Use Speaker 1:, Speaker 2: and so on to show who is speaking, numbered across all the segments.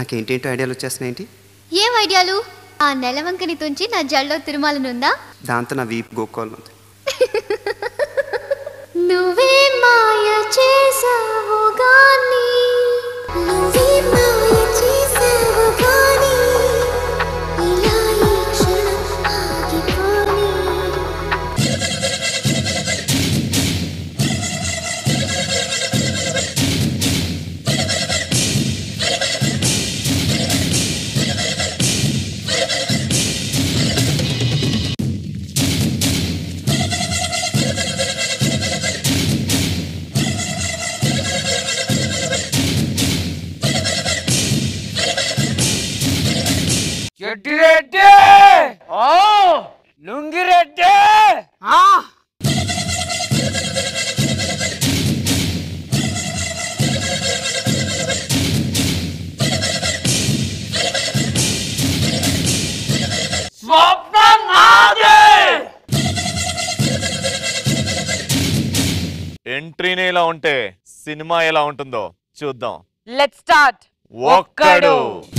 Speaker 1: నాకేంటేంటో ఐడియాలు వచ్చేస్తున్నాయి ఏంటి
Speaker 2: ఏం ఐడియాలు ఆ నెలవంకని తుంచి నా జల్లో తిరుమాలనుందా
Speaker 1: దాంతో నా వీపు గోక్కోవాలి
Speaker 2: నువ్వే మాయ చేసావు గాని నువ్వే మాయ చేసావు గాని ఇలా ఈ క్షణం ఆగిపోని
Speaker 3: రెడ్డి ఓ లుంగిరెడ్డి ఆ స్వప్నం నాదే
Speaker 4: ఎంట్రీనే ఇలా ఉంటే సినిమా ఎలా ఉంటుందో చూద్దాం
Speaker 3: లెట్ స్టార్ట్
Speaker 4: ఒక్కడు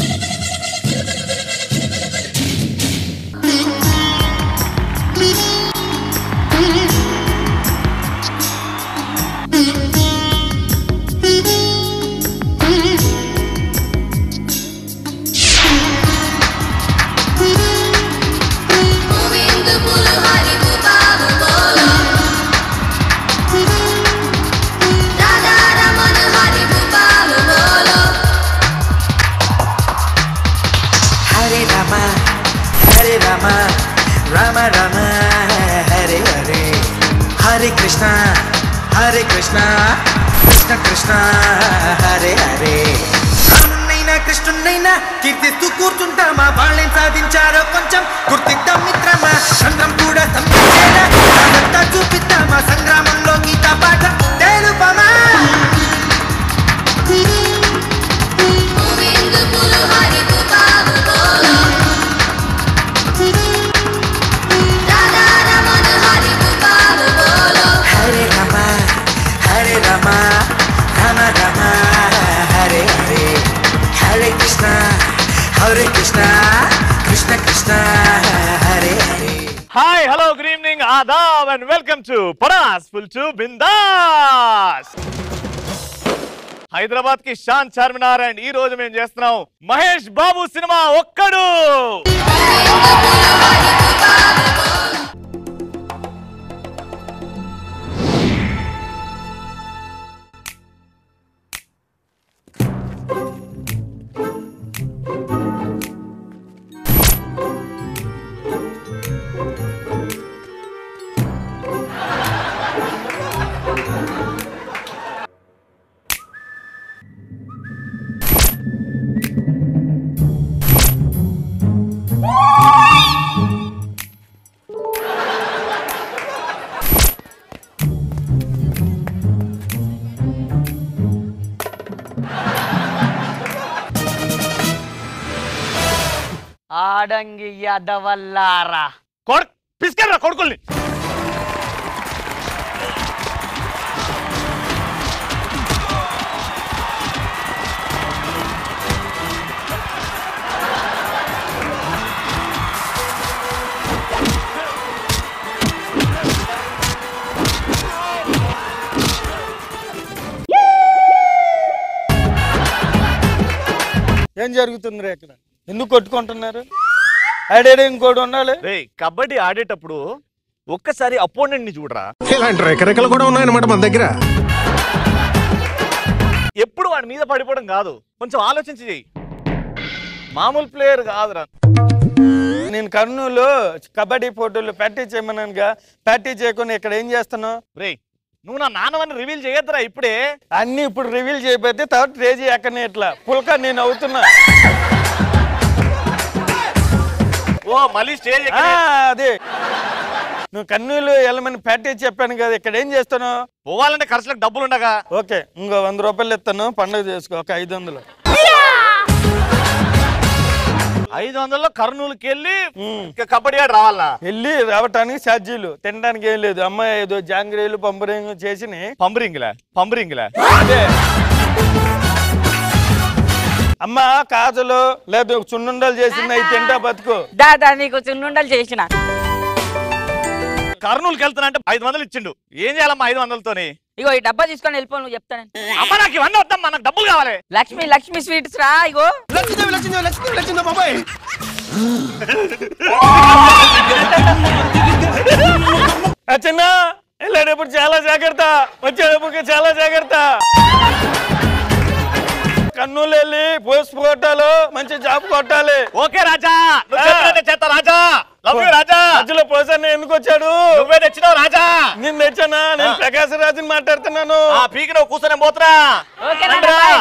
Speaker 5: హరే రామ హరే రామ రామ రామ హరే హరే హరే కృష్ణ హరే కృష్ణ కృష్ణ కృష్ణ హరే హరే రామున్నైనా కృష్ణున్నైనా కీర్తిస్తూ కూర్చుంటామా వాళ్ళేం సాధించారో కొంచెం గుర్తిద్దాం మిత్రమా చంద్రం కూడా సంపించేలా అదంతా చూపిద్దామా సంగ్రామంలో గీతా పాఠం తెలుపమా Hare Rama Hare Rama Rama Rama Hare Hare Hare Krishna Hare Krishna Krishna Krishna Hare Hare
Speaker 4: hi hello good evening ఆదాబ్ అండ్ వెల్కమ్ టు పడాస్ ఫుల్ టు బిందాస్ హైదరాబాద్ కి షాన్ చార్మినార్ అండ్ ఈ రోజు మేము చేస్తున్నాం మహేష్ బాబు సినిమా ఒక్కడు
Speaker 3: ఆడంగి యదవల్లారా
Speaker 4: కొడుకు పిసుకెళ్ళరా కొడుకుల్ని
Speaker 6: ఏం జరుగుతుంది రే ఇక్కడ ఎందుకు కొట్టుకుంటున్నారు ఆడేడు ఇంకోటి ఉండాలి
Speaker 4: రే కబడ్డీ ఆడేటప్పుడు ఒక్కసారి అపోనెంట్ ని చూడరా
Speaker 7: ఇలాంటి రెకరెకలు కూడా ఉన్నాయన్నమాట మన దగ్గర
Speaker 4: ఎప్పుడు వాడి మీద పడిపోవడం కాదు కొంచెం ఆలోచించి చెయ్యి మామూలు ప్లేయర్ కాదురా
Speaker 6: నేను కర్నూలు కబడ్డీ పోటీలు ప్రాక్టీస్ చేయమన్నానుగా ప్రాక్టీస్ చేయకుండా ఇక్కడ ఏం చేస్తున్నావు
Speaker 4: రే నువ్వు నా నాన్నవని రివీల్ చేయొద్దురా ఇప్పుడే
Speaker 6: అన్ని ఇప్పుడు రివీల్ చేయబోతే తర్వాత క్రేజీ ఎక్కనే ఇట్లా పుల్క నేను అవుతున్నా
Speaker 4: ఓ మళ్ళీ స్టేజ్
Speaker 6: ఆ, అదే నువ్వు కర్నూలు వెళ్ళమని ప్రాక్టీస్ చెప్పాను కదా ఇక్కడ ఏం చేస్తున్నావు
Speaker 4: పోవాలంటే ఖర్చులకు డబ్బులు ఉండగా
Speaker 6: ఓకే ఇంకో వంద రూపాయలు ఇస్తాను పండుగ చేసుకో ఒక ఐదు వందలు
Speaker 4: ఐదు వందల్లో కర్నూలుకి వెళ్ళి
Speaker 6: ఉమ్.
Speaker 4: ఇక కబడ్డీ ఆడి రావాలా
Speaker 6: వెళ్ళి రావటానికి ఛార్జీలు తినడానికి ఏం లేదు అమ్మాయి ఏదో జాంగ్రీలు పంపరేంగు చేసి
Speaker 4: పంబరింగిలా పంబరింగిలా
Speaker 6: అదే అమ్మా కాజలు లేదు చున్నుండలు చేసింది అవి తింటా బతుకు
Speaker 3: దాదా నీకు చిన్నుండలు చేసిన
Speaker 4: కర్నూలుకి వెళ్తున్నా అంటే ఐదు వందలు ఇచ్చిండు ఏం చేయాలమ్మా ఐదు వందలతోని
Speaker 3: ఇగో ఈ డబ్బా తీసుకొని వెళ్ళిపో నువ్వు చెప్తాను
Speaker 4: అమ్మ నాకు ఇవన్నీ వద్దమ్మా నాకు డబ్బులు కావాలి
Speaker 3: లక్ష్మి లక్ష్మి స్వీట్స్ రా ఇగో
Speaker 7: లక్ష్మీదేవి లక్ష్మీదేవి లక్ష్మీదేవి లక్ష్మీదేవి బాబాయ్
Speaker 6: ఆ చిన్న వెళ్ళేటప్పుడు చాలా జాగ్రత్త వచ్చేటప్పుడు చాలా జాగ్రత్త కర్నూలు వెళ్ళి పోస్ట్ కొట్టాలు మంచి జాబ్ కొట్టాలి
Speaker 4: ఓకే రాజా నువ్వు చెప్పినట్టే చేస్తా రాజా లవ్ యూ రాజా
Speaker 6: మధ్యలో పోసాన్ని ఎందుకు వచ్చాడు
Speaker 4: నువ్వే తెచ్చినావు రాజా
Speaker 6: నేను తెచ్చానా నేను ప్రకాశ్ రాజుని మాట్లాడుతున్నాను
Speaker 4: ఆ పీకి నువ్వు కూర్చొని పోతున్నా
Speaker 3: ఓకే
Speaker 4: రండిరా.
Speaker 3: బాయ్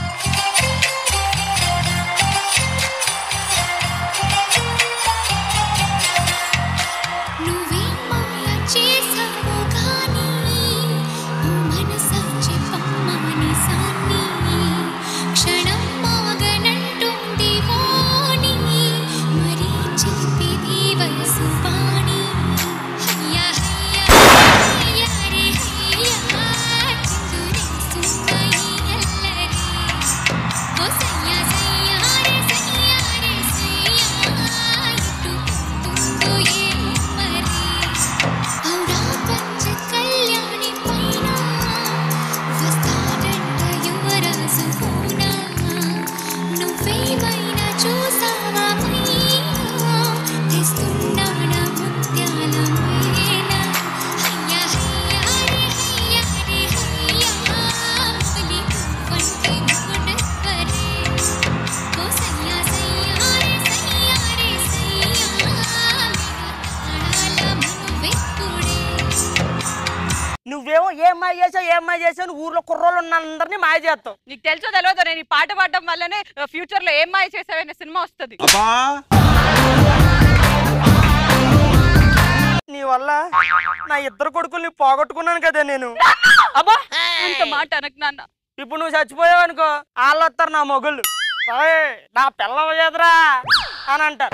Speaker 8: నువ్వే మాయ చేసావు కానీ ఓ మనసొచ్చి పమ్మని సాన్ని క్షణం మాగనంటుంది వాణి మరీ చెప్పేది వయసు వాణి హయ్యా హయ్యా హయ్యా రే హయ్యా చిందురేస్తుందో ఈ అల్లరి ఓ సయ్యా సయ్యా రే సయ్యా రే సయ్యా ఇటు పోతుందో ఏమో మరి ఔరా పంచ కళ్యాణి పైన వస్తాడంట యువరాజు పూనా నువ్వేమైనా చూసావా మైనా తెస్తున్నాడా ముత్యాల మేనా హయ్యా హయ్యా రే హయ్యా రే హయ్యా ములి వంటి గుణస్వరే ఓ సయ్యా సయ్యా రే సయ్యా రే సయ్యా తాళాల మనువెప్పుడే
Speaker 3: నువ్వేమో ఏ అమ్మాయి చేసావు ఏ అమ్మాయి చేసావు ఊర్లో కుర్రోళ్ళు ఉన్న అందరినీ మాయ చేస్తావు
Speaker 9: నీకు తెలుసో తెలియదు నేను ఈ పాట పాడడం వల్లనే ఫ్యూచర్ లో ఏం మాయ చేసావనే సినిమా వస్తుంది
Speaker 3: నీ వల్ల నా ఇద్దరు కొడుకుల్ని పోగొట్టుకున్నాను కదా నేను
Speaker 9: అబ్బా అంత మాట అనకు నాన్న
Speaker 3: ఇప్పుడు నువ్వు చచ్చిపోయావు అనుకో వాళ్ళు వస్తారు నా మొగుళ్ళు "ఓయ్, నా పిల్లవ చేదరా అని అంటారు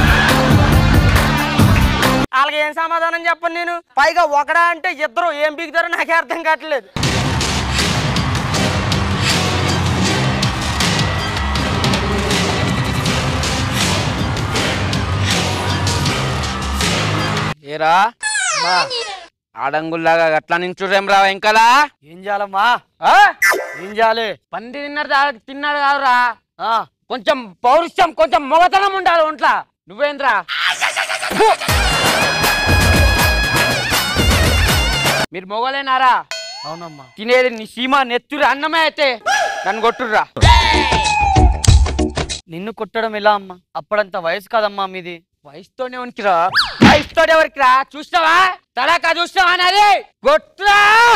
Speaker 3: వాళ్ళకి ఏం సమాధానం చెప్పను నేను పైగా ఒకడా అంటే ఇద్దరు ఏం బిగుతారో నాకే అర్థం కావట్లేదు ఏరా ఆడంగుల్లాగా అట్లా నించురేం రా వెంకలా ఏం చేయాలమ్మా ఏం చేయాలి పంది తిన్నారు దా- తిన్నారు కాదురా ఆ, కొంచెం పౌరుషం కొంచెం మొగతనం ఉండాలి ఒంట్లా నువ్వేంద్రా ఫు! మీరు మొగలేనారా అవునమ్మా తినేది నీ సీమ నెత్తురు అన్నమే అయితే నన్ను కొట్టుర్రా నిన్ను కొట్టడం ఎలా అమ్మా అప్పుడంత వయసు కాదమ్మా మీది వయసుతోనే ఉనికిరా వయసుతోనే ఎవరికిరా చూసినావా తడాకా చూసినావా అనేది కొట్టురా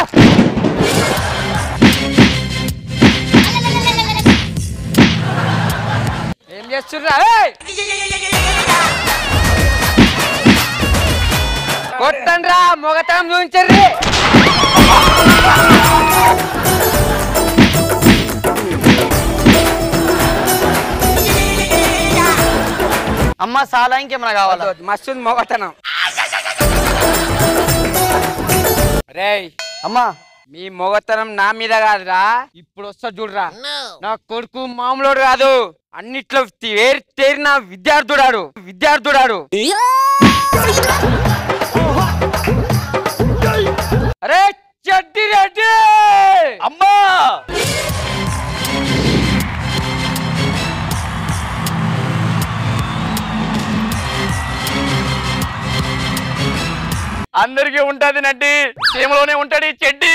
Speaker 3: ఏం చేస్తుర్రా ఏయ్! కొట్టండ్రా మొగతనం చూపించర్రి అమ్మ సాలా ఇంకేమైనా కావాలా మస్తు మొగతనం రేయ్ అమ్మా మీ మొగతనం నా మీద కాదురా ఇప్పుడు వస్తా చూడరా నా కొడుకు మామూలుడు కాదు అన్నిట్లో తేరి తేరిన విద్యార్థుడాడు విద్యార్థుడాడు అరే చెడ్డి రెడ్డి
Speaker 4: అమ్మా అందరికీ ఉంటది నడ్డి సీమలోనే ఉంటాడు ఈ చెడ్డి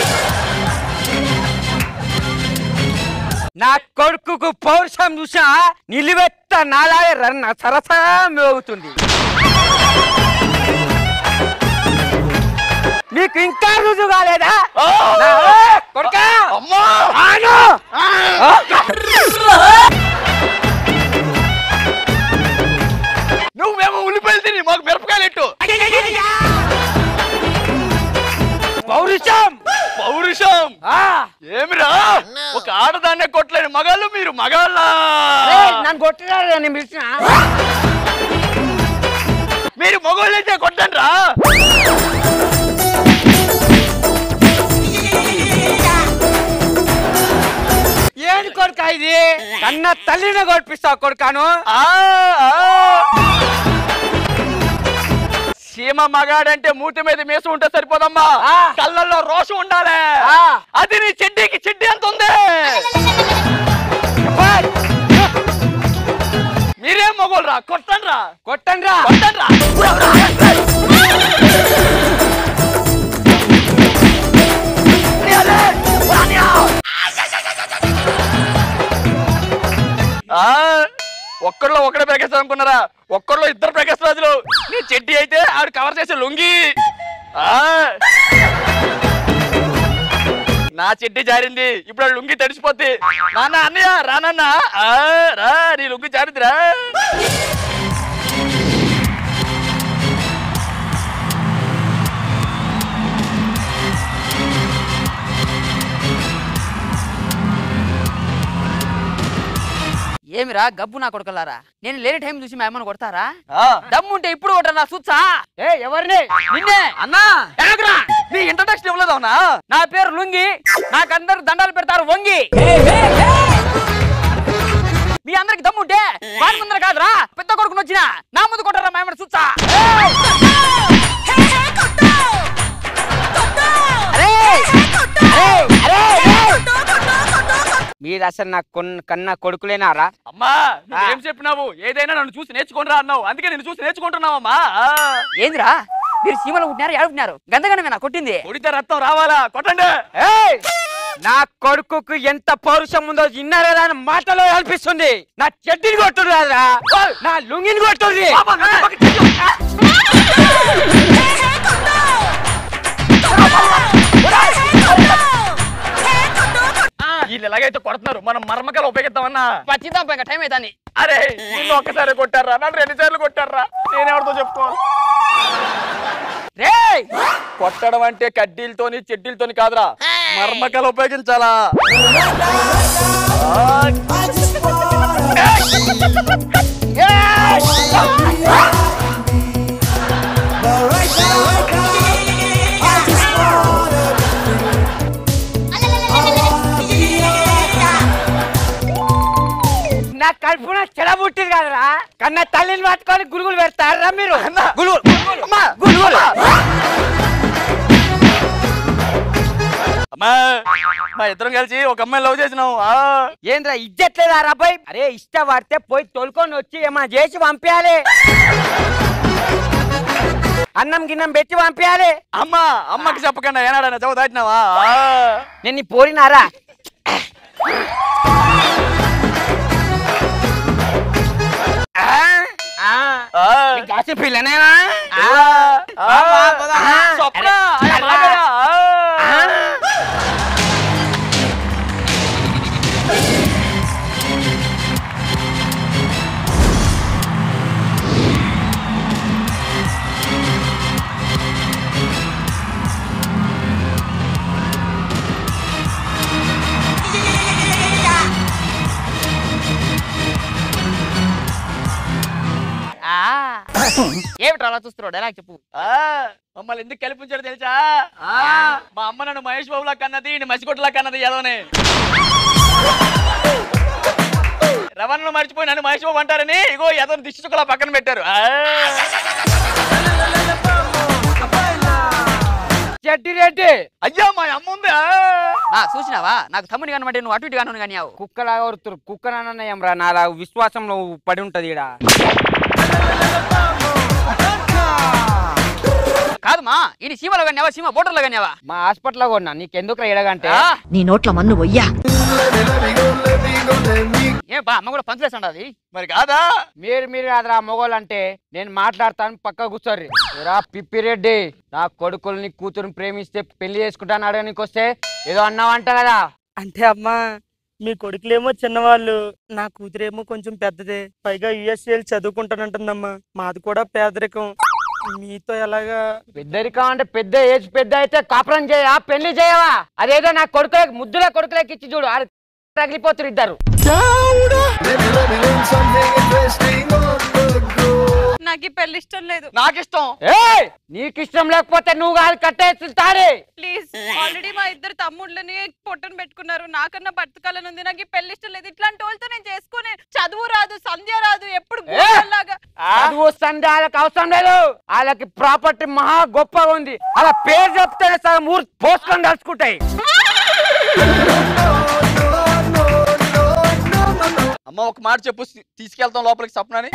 Speaker 3: నా కొడుకుకు పౌరుషం చూసా నిలువెత్త నాలాగే రన్న సరసా మోగుతుంది నీకు ఇంకా రుజువు కాలేదా నా- ఏ, కొడుకా ఆను!
Speaker 4: నువ్వేమో ఉల్లిపాయలు తిని మాకు మిరపకాయలు ఎట్టు
Speaker 3: పౌరుషం
Speaker 4: పౌరుషం
Speaker 3: ఆ,
Speaker 4: ఏమిరా ఒక ఆడదాన్నే కొట్టలేని మగాళ్ళు మీరు మగాళ్ళ
Speaker 3: ఏయ్, నన్ను కొట్టినారు నేను పిలిచిన
Speaker 4: మీరు మగవాళ్ళైతే కొట్టండి రా
Speaker 3: ఏడు కొడుక ఇది కన్న తల్లిని కొడిపిస్తావు కొడుకాను
Speaker 4: ఆ, ఆ. సీమ మగాడంటే మూతి మీద మీసం ఉంటే సరిపోదమ్మా
Speaker 3: ఆ.
Speaker 4: కళ్ళల్లో రోషం ఉండాలి
Speaker 3: ఆ.
Speaker 4: అది నీ చెడ్డీకి చెడ్డీ ఎంత ఉంది మీరేం మొగోళ్ళు రా కొట్టండి రా
Speaker 3: కొట్టండి రా
Speaker 4: కొట్టండి రా ఆ, ఒక్కడిలో ఒకడే ప్రకాశం అనుకున్నారా ఒక్కడిలో ఇద్దరు ప్రకాశ్ రాజులు నీ చెడ్డి అయితే ఆవిడ కవర్ చేసే లొంగి ఆ. నా చెడ్డి జారింది ఇప్పుడు ఆ లుంగి తడిసిపోద్ది నాన్న అన్నయ్య రానన్న రా నీ లుంగి జారిందిరా
Speaker 9: ఏమిరా గబ్బు నా కొడుకలారా నేను లేని టైం చూసి మా అమ్మని కొడతారా
Speaker 4: ఆ.
Speaker 9: దమ్ముంటే ఇప్పుడు కొట్టరా చూచా
Speaker 3: ఏ ఎవరిని
Speaker 9: నిన్నే
Speaker 4: అన్నా ఎలాగరా నీ ఇంట్రడక్షన్ ఇవ్వలేదు అవునా
Speaker 9: నా పేరు లుంగి నాకందరు దండాలు పెడతారు వంగి మీ అందరికి దమ్ముంటే వాడి ముందర కాదురా పెద్ద కొడుకుని వచ్చిన నా ముందు కొట్టరా మా అమ్మని చూచా
Speaker 3: మీరు అసలు నా కొన్- కన్న కొడుకులేనారా
Speaker 4: అమ్మా నువ్వేం చెప్పినావు ఏదైనా నన్ను చూసి నేర్చుకోనరా అన్నావు అందుకే నేను చూసి నేర్చుకుంటున్నావమ్మా ఆ.
Speaker 9: ఏందిరా మీరు సీమలో పుట్టినారు ఏడుపున్నారు గందగనమే నా కొట్టింది
Speaker 4: కొడితే రక్తం రావాలా కొట్టండి
Speaker 3: ఏయ్! నా కొడుకుకు ఎంత పౌరుషం ఉందో విన్నారా అని మాటలో అనిపిస్తుంది నా చెడ్డిని కొట్టుడు రాదురా నా లుంగిని కొట్టుర్రి
Speaker 4: బాబా, నన్ను పక్కకి తీయ్. వీళ్ళు ఎలాగైతే కొడుతున్నారు మనం మర్మకలు ఉపయోగిద్దామన్నా
Speaker 9: పచ్చిద్దాం ఇంకా టైం అవుతాని
Speaker 4: అరే నిన్ను ఒక్కసారి కొట్టారా నన్ను రెండు సార్లు కొట్టారా నేనెవరితో చెప్పుకోవాలి
Speaker 9: రేయ్
Speaker 4: కొట్టడం అంటే కడ్డీలతోని చెడ్డీలతోని కాదురా మర్మకలు ఉపయోగించాలా
Speaker 3: నా కడుపున చెడబుట్టింది కదరా కన్న తల్లిని పట్టుకొని గురుగులు పెడతారా మీరు గురుగులు
Speaker 4: అమ్మా
Speaker 3: గురుగులు
Speaker 4: అమ్మా మా ఇద్దరం కలిసి ఒక అమ్మాయి లవ్ చేసినాం ఆ.
Speaker 3: ఏంద్రా ఇజ్జట్లేదా రాబాయ్ అరే ఇష్టపడితే పోయి తోలుకొని వచ్చి ఏమైనా చేసి పంపించాలి అన్నం గిన్నం పెట్టి పంపించాలి
Speaker 4: అమ్మా అమ్మకి చెప్పకుండా ఏనాడైనా చదువు దాటినావా ఆ.
Speaker 3: నేను నీ పోరినారా ఆ, ఆ.
Speaker 4: ఆ.
Speaker 3: నీ కాసిన పిల్లనేనా
Speaker 4: ఆ. ఆ. స్వప్న, ఆయన రాగరా. ఆ.
Speaker 9: ఏమిట్రా అలా చూస్తున్నాడు ఎలా చెప్పు
Speaker 4: ఆ, మమ్మల్ని ఎందుకు కల్పించాడు తెలుసా ఆ, మా అమ్మ నన్ను మహేష్ బాబులా కన్నది ఈయన మసిగొట్టులా కన్నది ఏదోనే రవణను మర్చిపోయి నన్ను మహేష్ బాబు అంటారని ఇగో ఏదో దిష్టి చుక్కలా పక్కన పెట్టారు ఆ.
Speaker 3: చెడ్డి రెడ్డి
Speaker 4: అయ్యా మా అమ్మ ఉంది ఆ.
Speaker 9: నా చూసినావా నాకు తమ్ముని కనబడి నువ్వు అటు ఇటు కాను కానీ
Speaker 3: కుక్కలాగా వరుతురు కుక్కనన్నయం రా నాలా విశ్వాసంలో పడి ఉంటది ఈడ
Speaker 9: కాదు మా ఇది సీమలో కానివా సీమ బోర్డర్లో కానివా
Speaker 3: మా హాస్పిటల్లో కొన్నా నీకెందుకు ఎడగంటే
Speaker 10: నీ నోట్ల మన్ను వయ్యా
Speaker 9: ఏం బా అమ్మ కూడా పంచులేసండి
Speaker 4: మరి కాదా
Speaker 3: మీరు మీరు కాదురా మొగోళ్ళు అంటే నేను మాట్లాడతాను పక్క కూర్చోర్రి రా పిప్పిరెడ్డి నా కొడుకుల్ని కూతురుని ప్రేమిస్తే పెళ్లి చేసుకుంటాను అడగనికి వస్తే ఏదో అన్నావంట కదా
Speaker 6: అంటే అమ్మా మీ కొడుకులేమో చిన్నవాళ్ళు నా కూతురేమో కొంచెం పెద్దదే పైగా యుఎస్ఏలు చదువుకుంటానంటుందమ్మా మాది కూడా పేదరికం మీతో ఎలాగా
Speaker 3: పెద్దరికం అంటే పెద్ద ఏజ్ పెద్ద అయితే కాపురం చేయవా పెళ్లి చేయవా అదేదో నా కొడుకులకి ముద్దుల కొడుకులకి ఇచ్చి చూడు ఆడ తగిలిపోతురు ఇద్దరు
Speaker 10: నాకు ఈ పెళ్లి ఇష్టం లేదు
Speaker 4: నాకు ఇష్టం
Speaker 3: ఏయ్ నీకు ఇష్టం లేకపోతే నువ్వు కాదు కట్టేసి తాడే
Speaker 10: ప్లీజ్ ఆల్రెడీ మా ఇద్దరు తమ్ముళ్ళని పొట్టను పెట్టుకున్నారు నాకన్నా బతకాలని ఉంది నాకు ఈ పెళ్లి ఇష్టం లేదు ఇట్లాంటి వాళ్ళతో నేను చేసుకునే చదువు రాదు సంధ్య రాదు ఎప్పుడు లాగా
Speaker 3: చదువు సంధ్యాలకు అవసరం లేదు వాళ్ళకి ప్రాపర్టీ మహా గొప్పగా ఉంది అలా పేరు చెప్తేనే సగం ఊరు పోసుకొని తలుచుకుంటాయి
Speaker 4: అమ్మ ఒక మాట చెప్పు తీసుకెళ్తాం లోపలికి సప్నాని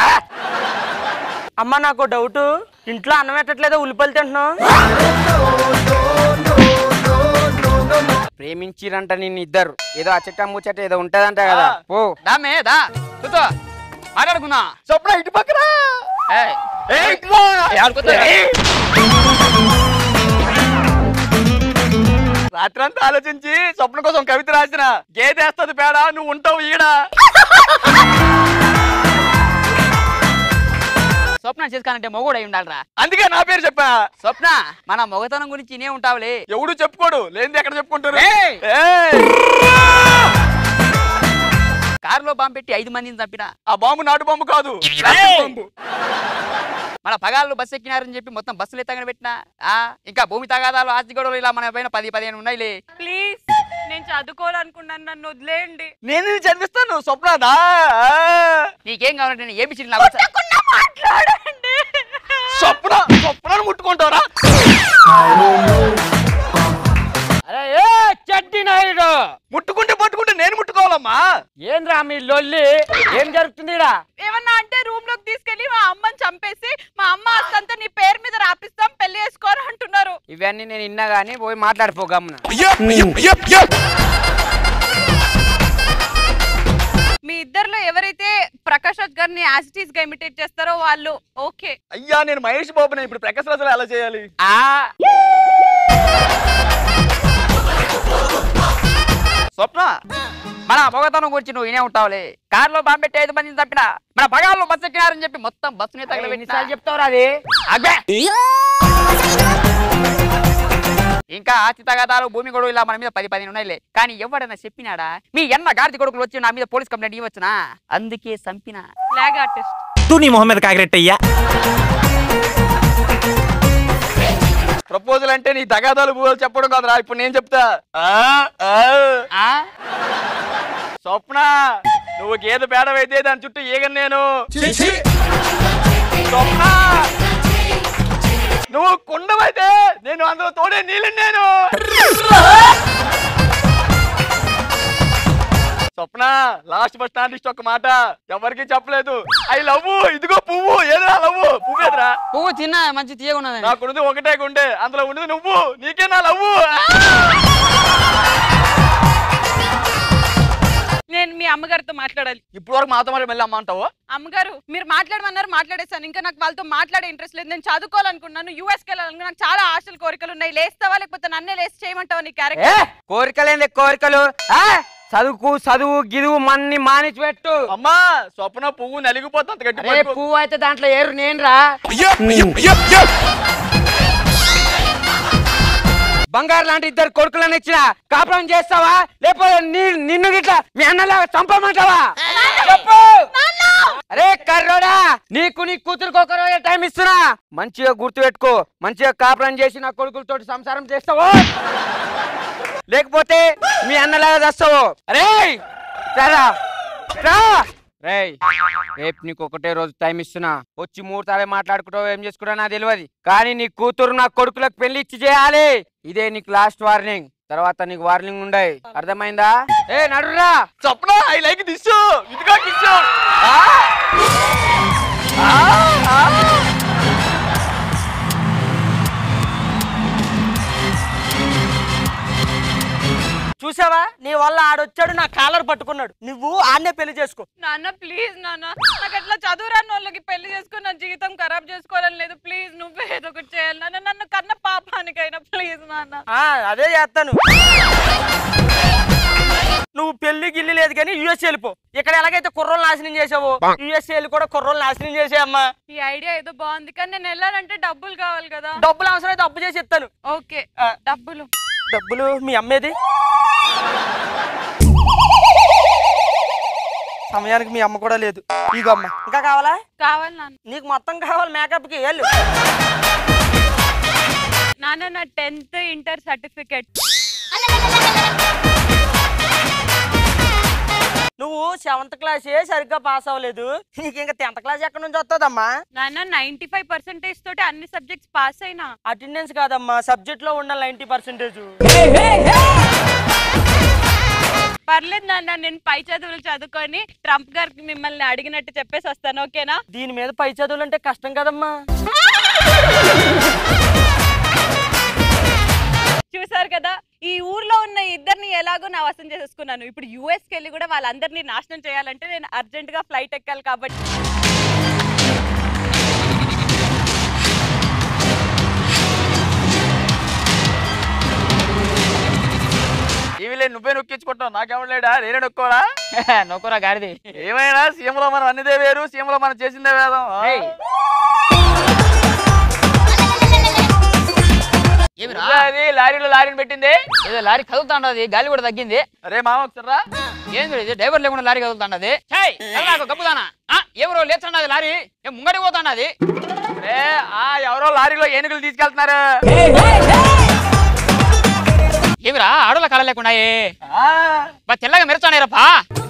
Speaker 6: అమ్మ నాకు డౌట్ ఇంట్లో అన్నం పెట్టట్లేదో ఉల్లిపల్లి తింటున్నావు
Speaker 3: ప్రేమించిరంట నిన్ను ఇద్దరు ఏదో అచ్చట ముచ్చట ఏదో ఉంటదంట కదా ఓ
Speaker 9: దామే దా కూర్చో మాట్లాడుకుందా
Speaker 4: స్వప్న ఇటు పక్కన
Speaker 9: ఏయ్,
Speaker 4: ఏయ్, ఇటు రా.
Speaker 9: ఆడుకోద్దు.
Speaker 4: రాత్రంతా ఆలోచించి స్వప్న కోసం కవిత రాసిన గేదేస్తుంది పేడ నువ్వు ఉంటావు ఈడ
Speaker 9: స్వప్న చేసుకోనంటే మొగుడు అయి ఉండాలిరా
Speaker 4: అందుకే నా పేరు చెప్పా
Speaker 9: స్వప్న మన మొగతనం గురించి ఇనే ఉంటావులే
Speaker 4: ఎవడు చెప్పుకోడు లేనిది ఎక్కడ చెప్పుకుంటారు
Speaker 9: ఏయ్!
Speaker 4: ఏయ్!
Speaker 9: కారులో బాంబు పెట్టి ఐదు మందిని చంపిన
Speaker 4: ఆ బాంబు నాటు బాంబు కాదు ప్లాస్టిక్ బాంబు
Speaker 9: మన పగాళ్ళు బస్సు ఎక్కినారని చెప్పి మొత్తం బస్సులు ఎత్తగానే పెట్టినా ఆ ఇంకా భూమి తగాదాలు ఆస్తి గొడవలు ఇలా మన పైన పది పదిహేను ఉన్నాయిలే
Speaker 10: ప్లీజ్ నేను చదువుకోవాలనుకున్నాను నన్ను వదిలేయండి
Speaker 4: నేను ఇది చదివిస్తాను స్వప్నదా
Speaker 9: నీకేం కావాలంటే నేను ఏమి నాకు వచ్చా-
Speaker 10: మాట్లాడండి
Speaker 4: స్వప్న స్వప్నను ముట్టుకుంటారా
Speaker 3: అరే ఏ చెడ్డి నాయుడు
Speaker 4: ముట్టుకుంటే పట్టుకుంటే నేను ముట్టుకోవాలమ్మా
Speaker 3: ఏంద్రా మీ లొల్లి ఏం జరుగుతుంది ఈడ
Speaker 10: ఏమన్నా అంటే రూమ్ లోకి తీసుకెళ్లి మా అమ్మని చంపేసి మా అమ్మ అస్తంతా నీ పేరు మీద రాపిస్తాం పెళ్లి చేసుకోరు అంటున్నారు
Speaker 3: ఇవన్నీ నేను ఇన్నా గానీ పోయి మాట్లాడిపో గమ్మున
Speaker 10: మీ ఇద్దరిలో ఎవరైతే ప్రకాష్ రాజ్ గారిని యాసిటీస్ గా ఇమిటేట్ చేస్తారో వాళ్ళు ఓకే
Speaker 4: అయ్యా నేను మహేష్ బాబుని ఇప్పుడు ప్రకాశ్ రాజులు ఎలా చేయాలి
Speaker 3: ఆ
Speaker 9: స్వప్న మన మొగతనం గురించి నువ్వు ఇనే ఉంటావులే కారులో బాంబు పెట్టి ఐదు మందిని చంపిన మన పగాళ్ళు బస్సు ఎక్కినారని చెప్పి మొత్తం బస్సుని తగలబెట్టిన
Speaker 3: ఎన్నిసార్లు చెప్తావురా అది
Speaker 9: అబ్బే ఇంకా ఆస్తి తగాదాలు భూమి గొడవ ఇలా మన మీద పది పదిహేను ఉన్నాయిలే కానీ ఎవడన్నా చెప్పినాడా మీ ఎన్న గాడిద కొడుకులు వచ్చి నా మీద పోలీస్ కంప్లైంట్ ఇవ్వచ్చునా అందుకే చంపిన
Speaker 10: ఫ్లాగ్ ఆర్టిస్ట్
Speaker 11: తూ నీ మొహం మీద కాకిరెట్టయ్యా
Speaker 4: ప్రపోజల్ అంటే నీ తగాదాలు భూగోలు చెప్పడం కాదురా ఇప్పుడు నేను చెప్తా ఆ, ఆ.
Speaker 9: ఆ?
Speaker 4: స్వప్న నువ్వు గేదె పేడవైతే దాని చుట్టూ ఈగను నేను స్వప్న నువ్వు కుండమైతే నేను అందులో తోడే నీళ్ళు నేను స్వప్న లాస్ట్ బస్ స్టాండ్ ఇష్ట ఒక మాట ఎవరికి చెప్పలేదు ఐ లవ్ ఇదిగో పువ్వు ఏదిరా లవ్ పువ్వు ఎదురా
Speaker 9: పువ్వు తిన్నా మంచి తీయగున్నదని
Speaker 4: నాకున్నది ఒకటే గుండె అందులో ఉన్నది నువ్వు నీకే నా లవ్వు
Speaker 10: నేను మీ అమ్మగారితో మాట్లాడాలి
Speaker 4: ఇప్పుడు వరకు మాతో మాట మళ్ళీ అమ్మ అంటావు
Speaker 10: అమ్మగారు మీరు మాట్లాడమన్నారు మాట్లాడేశాను ఇంకా నాకు వాళ్ళతో మాట్లాడే ఇంట్రెస్ట్ లేదు నేను చదువుకోవాలనుకున్నాను యూఎస్కి వెళ్ళాలనుకున్నా నాకు చాలా ఆశలు కోరికలు ఉన్నాయి లేస్తావా లేకపోతే నన్నే లేసి చేయమంటావా నీ
Speaker 3: ఏ
Speaker 10: క్యారెక్టర్
Speaker 3: కోరికలేంది కోరికలు ఆ చదువుకు చదువు గిదువు మన్ని మానిచి పెట్టు
Speaker 4: అమ్మా స్వప్న పువ్వు నలిగిపోతుంది అంత గట్టి
Speaker 3: అరే
Speaker 4: పట్టుకో.
Speaker 3: పువ్వు అయితే దాంట్లో ఏరు నేనురా బంగారు లాంటి ఇద్దరు కొడుకులను ఇచ్చిన కాపురం చేస్తావా లేకపోతే నీ నిన్ను గిట్లా మీ అన్నలాగా చంపమంటావా చెప్పు అరే కర్రోడా నీకు నీ కూతురుకు ఒక రోజు టైం ఇస్తున్నా మంచిగా గుర్తు పెట్టుకో మంచిగా కాపురం చేసి నా కొడుకులతో సంసారం చేస్తావో లేకపోతే మీ అన్నలాగా చేస్తావు అరే రారా రా రేయ్ రేపు నీకు ఒకటే రోజు టైం ఇస్తున్నా వచ్చి ముహూర్తాలే మాట్లాడుకుంటావు ఏం చేసుకుంటా నాకు తెలియదు కానీ నీ కూతురు నా కొడుకులకు పెళ్లి ఇచ్చి చేయాలి ఇదే నీకు లాస్ట్ వార్నింగ్ తర్వాత నీకు వార్నింగ్ ఉండయి అర్థమైందా ఏ నడురా
Speaker 4: స్వప్న ఐ లైక్ దిస్ ఇదిగో కిస్
Speaker 6: చూసావా నీ వల్ల ఆడొచ్చాడు నా కాలర్ పట్టుకున్నాడు నువ్వు ఆడనే పెళ్లి చేసుకో
Speaker 10: నాన్న ప్లీజ్ నాన్న నాకు అట్లా చదువు రాని వాళ్ళకి పెళ్లి చేసుకుని నా జీవితం ఖరాబ్ చేసుకోవాలని లేదు ప్లీజ్ నువ్వే ఏదో ఒకటి చేయాలి నాన్న నన్ను కన్న పాపానికైనా ప్లీజ్ నాన్న
Speaker 6: ఆ, అదే చేస్తాను నువ్వు పెళ్లి గిల్లి లేదు కానీ యుఎస్ వెళ్ళిపో ఇక్కడ ఎలాగైతే కుర్రోలు నాశనం చేసావో యుఎస్ వెళ్ళి కూడా కుర్రోలు నాశనం చేసేయమ్మా
Speaker 10: ఈ ఐడియా ఏదో బాగుంది కానీ నేను వెళ్ళాలంటే డబ్బులు కావాలి కదా
Speaker 6: డబ్బులు అవసరం అయితే అప్పు చేసి ఇస్తాను
Speaker 10: ఓకే
Speaker 6: ఆ.
Speaker 10: డబ్బులు
Speaker 6: డబ్బులు మీ అమ్మేది సమయానికి మీ అమ్మ కూడా లేదు ఇగో అమ్మ ఇంకా కావాలా
Speaker 10: కావాలి నాన్న
Speaker 6: నీకు మొత్తం కావాలి మేకప్ కి వెళ్ళు
Speaker 10: నాన్న నా టెన్త్ ఇంటర్ సర్టిఫికెట్
Speaker 6: నువ్వు సెవెంత్ క్లాస్ సరిగ్గా పాస్ అవ్వలేదు నీకు ఇంకా టెన్త్ క్లాస్ ఎక్కడి నుంచి వస్తుందమ్మా
Speaker 10: నాన్న నైన్టీ ఫైవ్ పర్సెంటేజ్ తోటి అన్ని సబ్జెక్ట్స్ పాస్ అయినా
Speaker 6: అటెండెన్స్ కాదమ్మా సబ్జెక్ట్ లో ఉండాలి నైన్టీ పర్సెంటేజ్
Speaker 10: పర్లేదు నాన్న నేను పై చదువులు చదువుకొని ట్రంప్ గారికి మిమ్మల్ని అడిగినట్టు చెప్పేసి వస్తాను ఓకేనా
Speaker 6: దీని మీద పై చదువులు అంటే కష్టం కదమ్మా
Speaker 10: చూసారు కదా ఈ ఊర్లో ఉన్న ఇద్దరిని ఎలాగో నా వసం చేసేసుకున్నాను ఇప్పుడు యుఎస్ కి వెళ్ళి కూడా వాళ్ళందరినీ నాశనం చేయాలంటే నేను అర్జెంట్ గా ఫ్లైట్ ఎక్కాలి కాబట్టి
Speaker 4: టీవీలో నువ్వే నొక్కించుకుంటావు నాకేమలేడా నేనే నొక్కోరా
Speaker 9: నొక్కరా గాడిది
Speaker 4: ఏమైనా సీఎంలో మనం అన్నిదే వేరు సీఎంలో మనం చేసిందే వేదం ఆ.
Speaker 9: ఏయ్. ఏమిరా
Speaker 4: నువ్వే అది లారీలో లారీని పెట్టింది
Speaker 9: ఏదో లారీ కదులుతాండది గాలి కూడా తగ్గింది
Speaker 4: అరే మామ ఒకసారి రా
Speaker 9: ఏంది ఇది డ్రైవర్ లేకుండా లారీ కదులుతాండది ఛాయ్ నాకు గబ్బుదానా ఆ, ఎవరో లేచండది లారీ ఏం ముంగడి పోతాండది
Speaker 4: అరే ఆ ఎవరో లారీలో ఏనుగులు తీసుకెళ్తున్నారు
Speaker 9: ఏమిరా ఆడోళ్ళ కళ లేకుండా
Speaker 4: ఆ.
Speaker 9: బా తెల్లగా మెరచానేరప్పా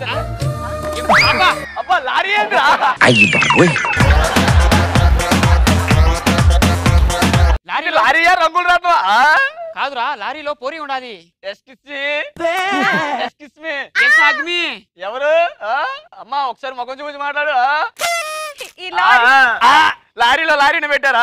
Speaker 4: అబ్బా లారీ ఏంట్రా
Speaker 9: లారీలో
Speaker 4: లారీ రంగులు రాదు
Speaker 9: కాదురా లారీలో పోరి ఉండాది అగ్మి
Speaker 4: ఎవరు ఆ? అమ్మా ఒకసారి ముఖం చూపించి మాట్లాడు ఆ?
Speaker 10: ఈ లారీ
Speaker 4: ఆ, ఆ, లారీలో లారీని పెట్టారా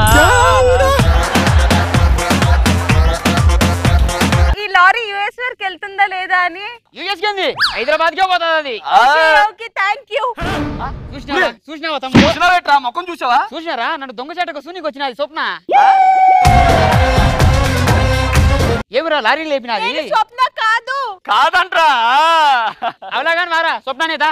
Speaker 10: ఈ లారీ యుఎస్ వరకు వెళ్తుందా లేదా అని
Speaker 9: యూఎస్ కింది హైదరాబాద్ కే పోతుంది అది
Speaker 4: ఆ,
Speaker 10: ఓకే థ్యాంక్ యూ
Speaker 9: చూసినావా చూసినావా తమ్ముడు
Speaker 4: చూసినావా ఎట్రా? ముఖం చూసావా
Speaker 9: చూసినారా నన్ను దొంగ చేటకు సూనికి వచ్చినది స్వప్న ఏమిరా లారీ లేపినది
Speaker 10: స్వప్న కాదు
Speaker 4: కాదంట్రా
Speaker 9: అవలాగాని మారా స్వప్ననేదా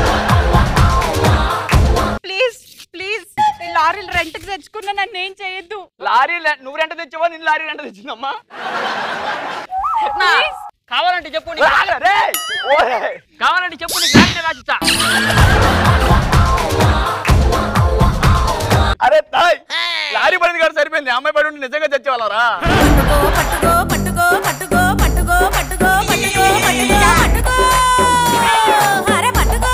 Speaker 10: ప్లీజ్ ప్లీజ్ ఈ లారీలు రెంట్ కి తెచ్చుకున్నా నన్ను ఏం చేయొద్దు
Speaker 4: లారీ లె- నువ్వు రెంట తెచ్చావా నేను లారీ రెంట తెచ్చిందమ్మా
Speaker 9: స్వప్న కావాలంటే చెప్పు నీకు లారీ-
Speaker 4: రేయ్! ఓయ్!
Speaker 9: కావాలంటే చెప్పు నీకు లారీనే రాసిస్తా
Speaker 4: అరే తాయ్ లారీ పడింది కాబట్టి సరిపోయింది అమ్మాయి పడి ఉంటే నిజంగా చచ్చేవాళ్ళరా
Speaker 8: పట్టుకో పట్టుకో పట్టుకో పట్టుకో పట్టుకో పట్టుకో పట్టుకో పట్టుకో అరే పట్టుకో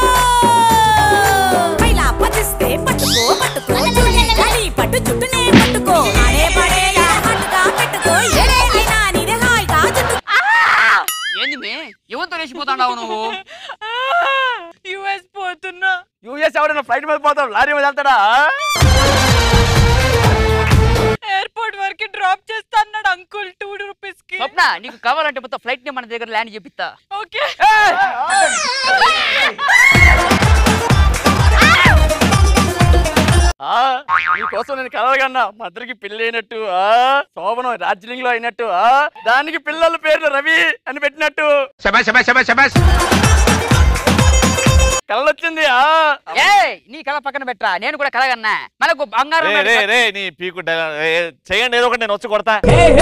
Speaker 8: ఇలా పచ్చిస్తే పట్టుకో పట్టుకో చున్నీ గాలి పట్టు చుట్టూనే పట్టుకో అరే పడే హట్టుగా పెట్టుకో ఏడైనా నీదే హాయిగా చుట్టూ
Speaker 9: ఏంది మే ఎవరితో లేచిపోతాడావు నువ్వు
Speaker 10: యుఎస్ పోతున్నా
Speaker 4: యూఎస్ ఎవడైనా ఫ్లైట్ మీద పోతాడు లారీ మీద వెళ్తాడా
Speaker 10: ఎయిర్పోర్ట్ వరకు డ్రాప్ చేస్తా అన్నాడు అంకుల్ టూ రూపీస్ కి
Speaker 9: స్వప్న నీకు కావాలంటే మొత్తం ఫ్లైట్ ని మన దగ్గర ల్యాండ్ చేపిస్తా
Speaker 10: ఓకే
Speaker 4: ఆ, నీకోసం నేను కలవగన్నా మద్దరికి పెళ్లి అయినట్టు ఆ శోభనం రాజ్యలింగ్ లో అయినట్టు ఆ దానికి పిల్లల పేర్లు రవి అని పెట్టినట్టు కలొచ్చింది ఆ
Speaker 9: ఏ నీ కళ పక్కన పెట్టరా నేను కూడా కలగన్నా మనకు బంగారం
Speaker 11: రే రే రే నీ పీకు డైలాగ్. ఏ, చేయండి ఏదో ఒకటి నేను వచ్చి కొడతా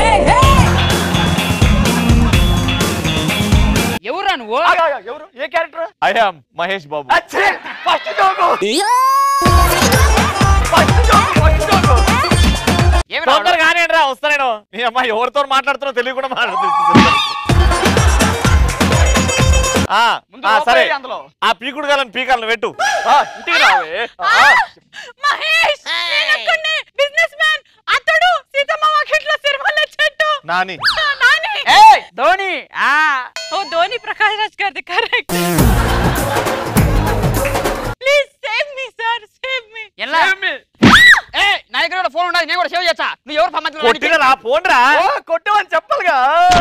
Speaker 9: ఎవరా నువ్వు
Speaker 4: ఆగు, ఆగు, ఎవరు ఏ character
Speaker 11: I am Mahesh Babu
Speaker 4: first joke first joke first joke
Speaker 9: ఏమిరా వాడు?
Speaker 11: తొందరగా కానివ్వండి రా వస్తా నేను నీ అమ్మ ఎవరితో మాట్లాడుతున్నా తెలియ కూడా మాట్లాడుతుంది ఆ,
Speaker 4: ముందు
Speaker 11: ఆ, సరే
Speaker 4: రూపాయి అందులో
Speaker 11: ఆ పీకుడు గాలని పీకాలను పెట్టు
Speaker 4: ఆ, ఇంటికి రావే ఆ,
Speaker 10: మహేష్ నేను బిజినెస్ మ్యాన్ అతడు సీతమ్మ వాకిట్లో సిరిమల్ల చెట్టు
Speaker 11: నాని
Speaker 10: ఆ, నాని
Speaker 9: ఏయ్ ధోని ఆ
Speaker 10: ఓ ధోని ప్రకాష్ రాజ్ గారిది correct please save me sir save me
Speaker 9: ఎలా
Speaker 4: ఏమి?
Speaker 9: ఏ నా దగ్గర కూడా ఫోన్ ఉండదు నేను కూడా సేవ్ చేస్తా నువ్వు ఎవరు పమ్మతులు
Speaker 11: కొట్టిన రా పోండి రా
Speaker 4: ఓ, కొట్టమని చెప్పాలిగా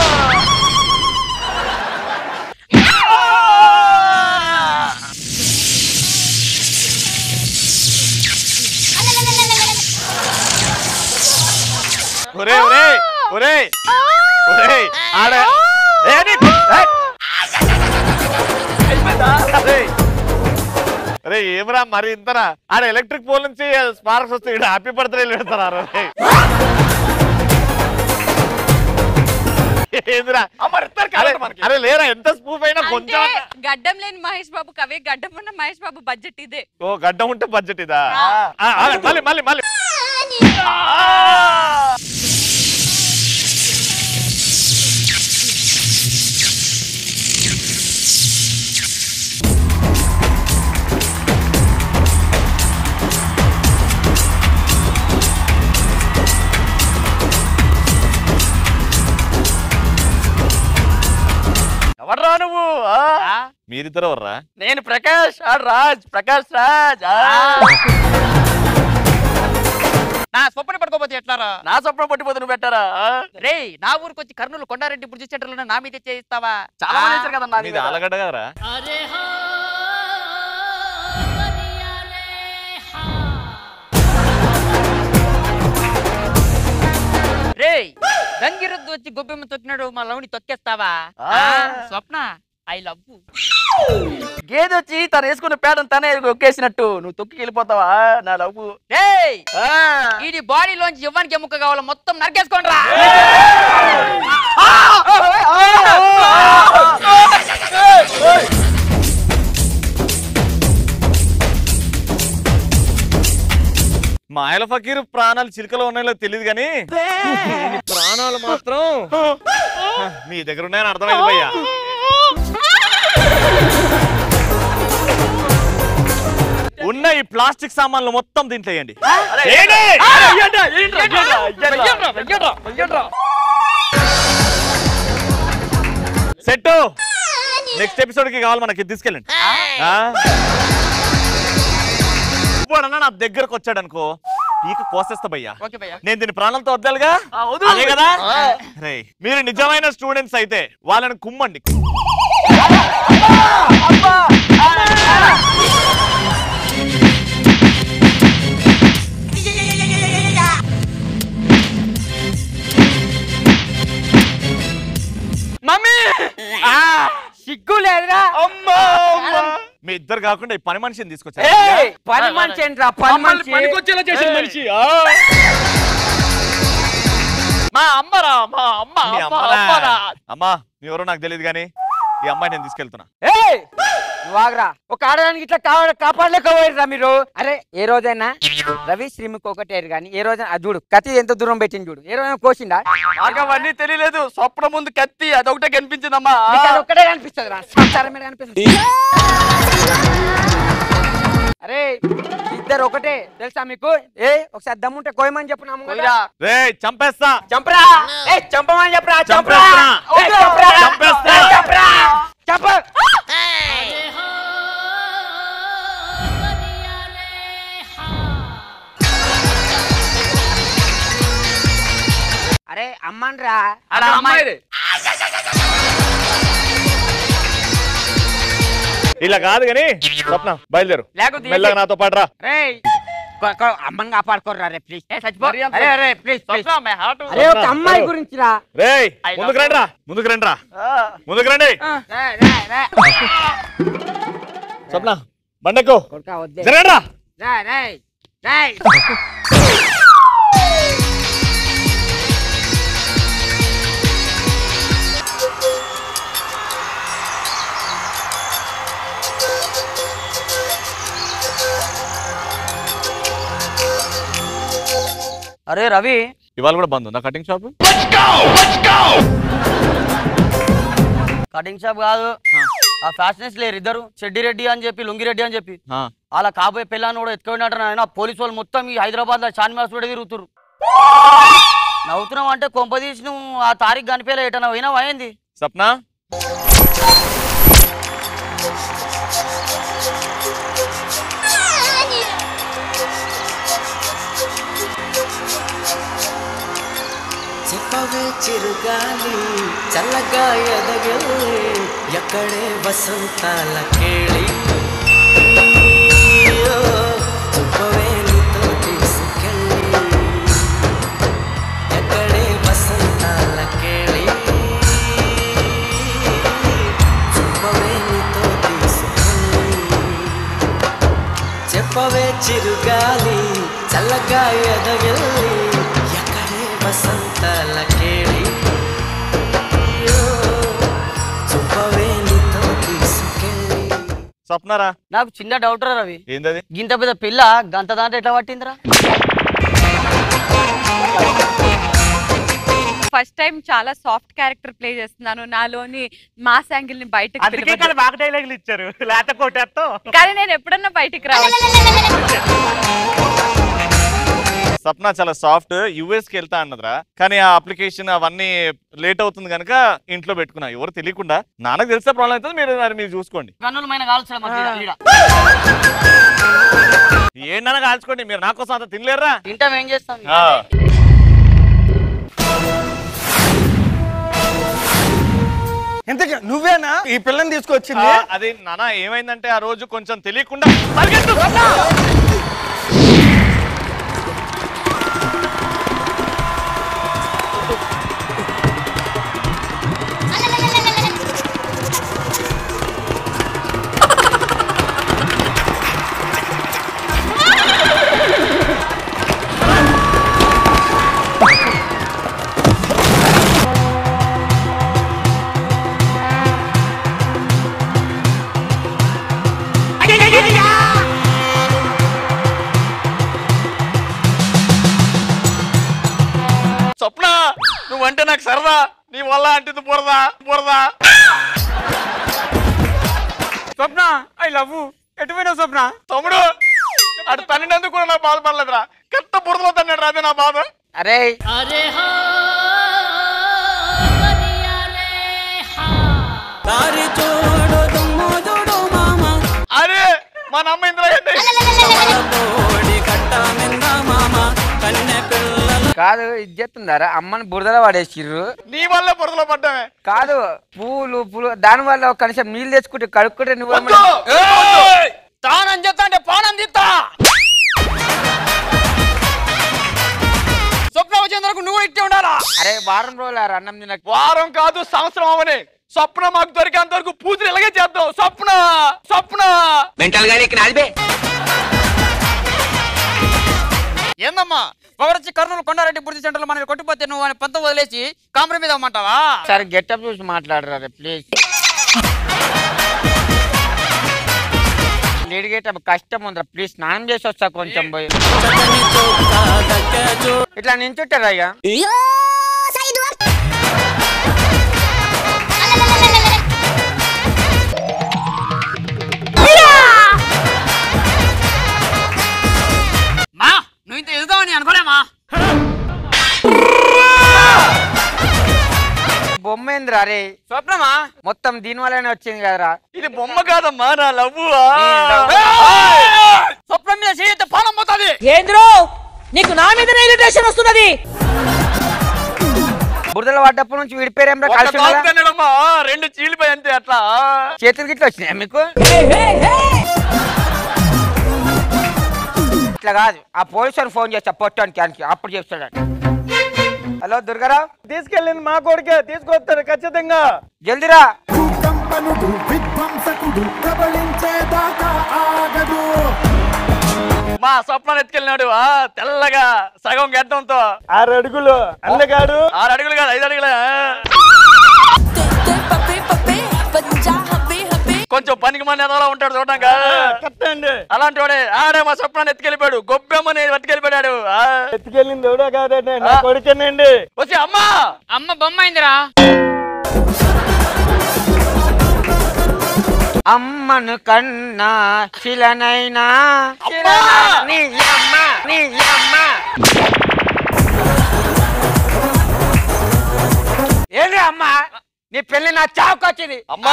Speaker 11: ఒరే ఒరే ఒరే ఒరే ఆడ ఏ, నీ- ఏ,
Speaker 4: అయిపోయిందా
Speaker 11: అరే అరే ఏమరా మరి ఇంతనా ఆడ ఎలక్ట్రిక్ పోల్ నుంచి స్పార్క్స్ వస్తే ఇక్కడ హ్యాపీ బర్త్డే పెడతారా రే ఏందిరా
Speaker 4: అమ్మ ఇద్దరు
Speaker 11: అరే
Speaker 4: కావాలి మనకి
Speaker 11: అరే లేరా ఎంత స్పూఫ్ అయినా
Speaker 10: అంటే
Speaker 11: కొంచెం అన్నా.
Speaker 10: గడ్డం లేని మహేష్ బాబు కవే గడ్డం ఉన్న మహేష్ బాబు బడ్జెట్ ఇదే
Speaker 11: ఓ గడ్డం ఉంటే బడ్జెట్ ఇదా ఆ, ఆ, మళ్ళీ మళ్ళీ మళ్ళీ
Speaker 4: ఎవర్రా నువ్వు ఆ?
Speaker 11: మీరిద్దరు ఎవర్రా
Speaker 4: నేను ప్రకాష్ ఆ రాజ్ ప్రకాష్ రాజ్ ఆ.
Speaker 9: నా స్వప్న పడుకోపోతే ఎట్లారా
Speaker 4: నా స్వప్నం పట్టిపోతే నువ్వు పెట్టారా ఆ?
Speaker 9: రే నా ఊరికి వచ్చి కర్నూలు కొండారెడ్డి బ్రిడ్జ్ సెంటర్ నా మీద చేయిస్తావా
Speaker 4: చాలా మంది వచ్చారు కదా నా
Speaker 11: మీది
Speaker 4: మీద.
Speaker 11: ఆలగడ్డ కదరా
Speaker 9: రే గంగిరద్దు వచ్చి గొబ్బెమ్మ తొక్కినాడు మా లౌని తొక్కేస్తావా
Speaker 4: ఆ.
Speaker 9: ఆ, స్వప్న ఐ లవ్
Speaker 4: గేదె వచ్చి తను వేసుకున్న పేడను తనే ఒక్కేసినట్టు నువ్వు తొక్కి వెళ్ళిపోతావా నా లవ్
Speaker 9: రేయ్ ఇది బాడీలోంచి ఇవ్వడానికి ఎముక కావాలో మొత్తం నరికేసుకోండి రా
Speaker 11: మాయల ఫకీర్ ప్రాణాలు చిలుకలో ఉన్నాయో తెలియదు కానీ నీ ప్రాణాలు మాత్రం నీ దగ్గర ఉన్నాయని అర్థమైంది భయ్యా ఉన్న ఈ ప్లాస్టిక్ సామాన్లు మొత్తం దీంట్లో వేయండి వేయండి! సెట్ నెక్స్ట్ ఎపిసోడ్ కి కావాలి మనకి తీసుకెళ్ళండి ఆ? ఇప్పుడన్నా నా దగ్గరకు వచ్చాడు అనుకో పీక కోసేస్తా భయ్యా
Speaker 9: ఓకే భయ్యా
Speaker 11: నేను దీని ప్రాణాలతో వద్దాలుగా అదే కదా రేయ్, మీరు నిజమైన స్టూడెంట్స్ అయితే వాళ్ళని కుమ్మండి
Speaker 3: మమ్మీ సిగ్గు లేదురా
Speaker 11: మీ ఇద్దరు కాకుండా ఈ పని మనిషిని తీసుకొచ్చారు
Speaker 3: ఏయ్, పని మనిషి ఏంట్రా పని
Speaker 4: మమ్మల్ని
Speaker 3: మనిషి
Speaker 4: పనికొచ్చేలా చేసిన
Speaker 3: ఏయ్.
Speaker 4: మనిషి ఆ. మా అమ్మరా మా అమ్మ
Speaker 11: మీ
Speaker 4: అమ్మ
Speaker 11: అమ్మనా?
Speaker 4: అమ్మరా
Speaker 11: అమ్మా ఎవరో నాకు తెలియదు కానీ ఈ అమ్మాయి నేను తీసుకెళ్తున్నా
Speaker 3: ఏయ్ నువ్వు ఆగురా ఒక ఆడడానికి ఇట్లా కావడ కాపాడలేకపోయారా మీరు అరే ఏ రోజైనా రవి శ్రీముఖి ఒకటేరు కానీ ఏ రోజైనా అది చూడు కత్తి ఎంత దూరం పెట్టింది చూడు ఏ రోజైనా కోసిండా
Speaker 4: నాకు అవన్నీ తెలియలేదు స్వప్నం ముందు కత్తి అదొకటే కనిపించిందమ్మా
Speaker 3: నీకు అది ఒక్కటే కనిపిస్తుంది రా సంసారం మీద కనిపిస్తుంది అరే ఇద్దరు ఒకటే తెలుసా మీకు ఏ ఒకసారి దమ్ముంటే కోయమని చెప్పు నా ముంగట.
Speaker 4: పోయిరా.
Speaker 11: రే చంపేస్తా
Speaker 3: చంపరా ఏ చంపమని చెప్పరా చంపరా
Speaker 11: చంపేస్తా.
Speaker 3: ఏ, చంపరా
Speaker 11: చంపేస్తా.
Speaker 3: ఏ, చంపరా చంప అరే అమ్మని రా
Speaker 4: ఆడ అమ్మాయి
Speaker 11: ఇలా కాదు కానీ స్వప్న బయలుదేరు
Speaker 9: లేకపోతే
Speaker 11: మెల్లగా నాతో పాటు రా
Speaker 3: రే అమ్మని కాపాడుకోర్రా రే ప్లీజ్
Speaker 9: ఏ చచ్చిపో
Speaker 4: మరి అంత-
Speaker 3: అరే అరే please please
Speaker 4: Swapna, my heart.
Speaker 3: అరే ఒక అమ్మాయి గురించి రా
Speaker 11: రేయ్
Speaker 4: I love
Speaker 11: ముందుకు రండి రా ముందుకు రండి రా
Speaker 4: ఆ.
Speaker 11: ముందుకు రండి
Speaker 3: రే, రే, రే.
Speaker 11: స్వప్న బండకు
Speaker 3: కొడుకా వద్దే
Speaker 11: జరగండి రా
Speaker 3: రే, రే, రే.
Speaker 9: అరే రవి
Speaker 11: ఇవాళ కూడా బంద్ ఉందా కటింగ్ షాప్
Speaker 9: కటింగ్ షాప్ కాదు ఆ ఫ్యాషనెస్ లేరు ఇద్దరు చెడ్డి రెడ్డి అని చెప్పి లుంగి రెడ్డి అని చెప్పి అలా కాబోయే పిల్లని కూడా ఎత్తుకున్నట్టు ఆయన పోలీసు వాళ్ళు మొత్తం ఈ హైదరాబాద్ లో చార్మినార్ కూడా తిరుగుతురు నవ్వుతున్నావు అంటే కొంపదీసి నువ్వు ఆ తారీఖు కనిపించలే ఎటన్నా పోయినావా ఏంది
Speaker 11: సప్న
Speaker 5: చెప్పవే చిరుగాలి చల్లగా ఎదగలే ఎక్కడే వసంతాల కేళి ఓ, చెప్పవే నీతో తీసుకెళ్ళి ఎక్కడే వసంతాల కేళి చెప్పవే నీతో తీసుకెళ్ళి చెప్పవే చిరుగాలి చల్లగా ఎదగలి ఎక్కడే వసంతాల కేళి
Speaker 11: స్వప్నరా
Speaker 12: నాకు చిన్న డౌట్ రా రవి
Speaker 11: ఏందది
Speaker 12: గింత పెద్ద పిల్ల గంత దాంట్లో ఎట్లా పట్టిందిరా
Speaker 10: ఫస్ట్ టైం చాలా సాఫ్ట్ క్యారెక్టర్ ప్లే చేస్తున్నాను నాలోని మాస్ యాంగిల్ ని బయటకు
Speaker 6: అందుకే
Speaker 10: పిలవద్దు.
Speaker 6: కదా బాగా డైలాగులు ఇచ్చారు లేత కొట్టేస్తాం
Speaker 10: కానీ నేను ఎప్పుడన్నా బయటికి రావాలి
Speaker 11: సప్న చాలా సాఫ్ట్ యుఎస్ కి వెళ్తా అన్నదిరా కానీ ఆ అప్లికేషన్ అవన్నీ లేట్ అవుతుంది కనుక ఇంట్లో పెట్టుకున్నా ఎవరు తెలియకుండా నాన్నకు తెలిస్తే ప్రాబ్లం అవుతుంది మీరు మరి మీరు చూసుకోండి
Speaker 12: కన్నులమైన కాల్చడం మాకు ఈడ- ఈడ.
Speaker 11: ఏంటన్నా కాల్చుకోండి మీరు నా కోసం అంత తినలేరా
Speaker 12: తింటాం ఏం చేస్తాం
Speaker 11: ఆ.
Speaker 7: ఇంతకీ నువ్వేనా ఈ పిల్లని తీసుకొచ్చింది
Speaker 11: ఆ, అది నాన్న ఏమైందంటే ఆ రోజు కొంచెం తెలియకుండా పరిగెత్తు, సప్న! స్వప్న నువ్వంటే నాకు సరదా నీ వల్ల అంటుంది బురదా బురదా
Speaker 3: స్వప్న ఐ లవ్ ఎటు పోయినావు స్వప్న
Speaker 11: తమ్ముడు అటు తన్నినందుకు కూడా నాకు బాధపడలేదురా కరెక్ట్ బురదలో తన్నాడు రాదే నా బాధ
Speaker 3: అరే
Speaker 5: దారి చూడు దుమ్ము చూడు మామ
Speaker 11: అరే మా నమ్మ ఇందులో ఏంటి
Speaker 5: కోడి కట్ట మింద మామ కన్నె పిల్లలు
Speaker 3: కాదు ఇది చెప్తుందారా అమ్మని బురదలో పడేసిర్రు
Speaker 11: నీ వల్ల బురదలో పడ్డామే
Speaker 3: కాదు పూలు పూలు దాని వల్ల ఒక కనీసం నీళ్ళు తెచ్చుకుంటే కడుక్కుంటే నువ్వు
Speaker 11: వద్దు!
Speaker 3: ఏమన్నా-
Speaker 9: తానం చెప్తా అంటే పానం తీస్తా స్వప్న వచ్చేంత వరకు నువ్వు ఇట్టే ఉండాలా
Speaker 3: అరే వారం రోజులు ఆ అన్నం తినక
Speaker 11: వారం కాదు సంవత్సరం అవని స్వప్న మాకు దొరికేంత వరకు పూజలు ఇలాగే చేద్దాం స్వప్న స్వప్న
Speaker 9: ఏందమ్మా పొగరొచ్చి కర్నూలు కొండారెడ్డి పూర్తి సెంటర్లో మనల్ని కొట్టిపోతే నువ్వు అని పంత వదిలేసి కాంప్రమైజ్ మీద అమ్మంటావా
Speaker 3: సరే గెటప్ చూసి మాట్లాడరా ప్లీజ్ లేడీ గెటప్ కష్టం ఉందిరా ప్లీజ్ స్నానం చేసి వస్తా కొంచెం పోయి
Speaker 5: చక్కని చొక్కా దక్కే చూ
Speaker 3: ఇట్లా నించుంటారా అయ్యా
Speaker 9: మా నువ్వు ఇంత ఎదుగుతావని అనుకోలేమా
Speaker 3: బొమ్మ ఏందిరా అరే
Speaker 9: స్వప్నమా
Speaker 3: మొత్తం దీని వల్లనే వచ్చింది కదరా
Speaker 11: ఇది బొమ్మ కాదమ్మా నా లవ్వు
Speaker 9: స్వప్నం మీద చేయితే పానం పోతుంది
Speaker 8: ఏంద్రో నీకు నా మీద ఇరిటేషన్ వస్తున్నది
Speaker 3: బురదలో పడ్డప్పటి నుంచి విడిపోయారేం రా కలిసి ఉన్నారా?
Speaker 11: రెండు చీలిపోయి అంతే అట్లా
Speaker 3: చేతులు గిట్ల వచ్చినాయా మీకు ఇట్లా కాదు ఆ పోలీసు ఫోన్ చేస్తా పొట్టానికి ఆయనకి అప్పుడు చెప్తాడు హలో దుర్గారావు
Speaker 6: తీసుకెళ్ళింది మా కొడుకే తీసుకొస్తాడు ఖచ్చితంగా
Speaker 3: జల్దిరా
Speaker 11: మా స్వప్నాన్ని ఎత్తుకెళ్ళినాడు ఆ తెల్లగా సగం గడ్డంతో
Speaker 6: ఆరు అడుగులు అందగాడు
Speaker 11: ఆరు అడుగులు కాదు ఐదు అడుగులే కొంచెం పనికి మన ఎదవలా ఉంటాడు చూడడానికి
Speaker 6: కట్టండి
Speaker 11: అలాంటి వాడే ఆడే మా స్వప్నాన్ని ఎత్తుకెళ్ళిపోయాడు గొబ్బెమ్మని పట్టుకెళ్ళిపోయాడు ఆ.
Speaker 6: ఎత్తుకెళ్ళింది ఎవడో కాదండి నా కొడుకేనండి
Speaker 11: వచ్చి అమ్మా
Speaker 9: అమ్మ బొమ్మ అయిందిరా
Speaker 3: అమ్మను కన్నా శిలనైనా నీ అమ్మ నీ అమ్మ ఏంటి అమ్మ నీ పెళ్లి నా చావుకొచ్చింది
Speaker 11: అమ్మా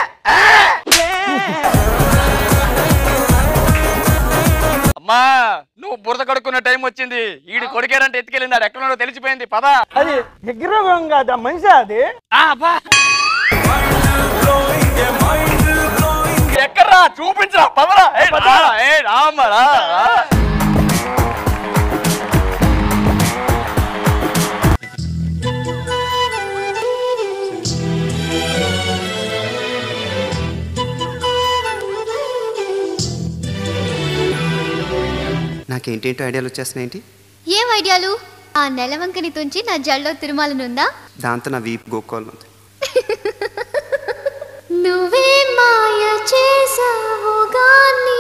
Speaker 11: అమ్మా నువ్వు బురద కడుక్కున్న టైం వచ్చింది ఈడు కొడుకేరంటే ఎత్తుకెళ్ళింది ఆడు ఎక్కడున్నాడో తెలిసిపోయింది పదా
Speaker 6: అది విగ్రహం కాదు ఆ మనిషి అది
Speaker 11: ఎక్కడ్రా చూపించరా పదరా ఏయ్, రారా, ఏయ్, రామ్మా, రా, రా.
Speaker 1: నాకేంటేంటో ఐడియాలు వచ్చేస్తున్నాయి ఏంటి
Speaker 2: ఏం ఐడియాలు ఆ నెలవంకని తుంచి నా జల్లో తిరుమలనుందా
Speaker 1: దాంతో నా వీపు గోక్కోవాలి ఉంది
Speaker 2: నువ్వే మాయ చేసావు గాని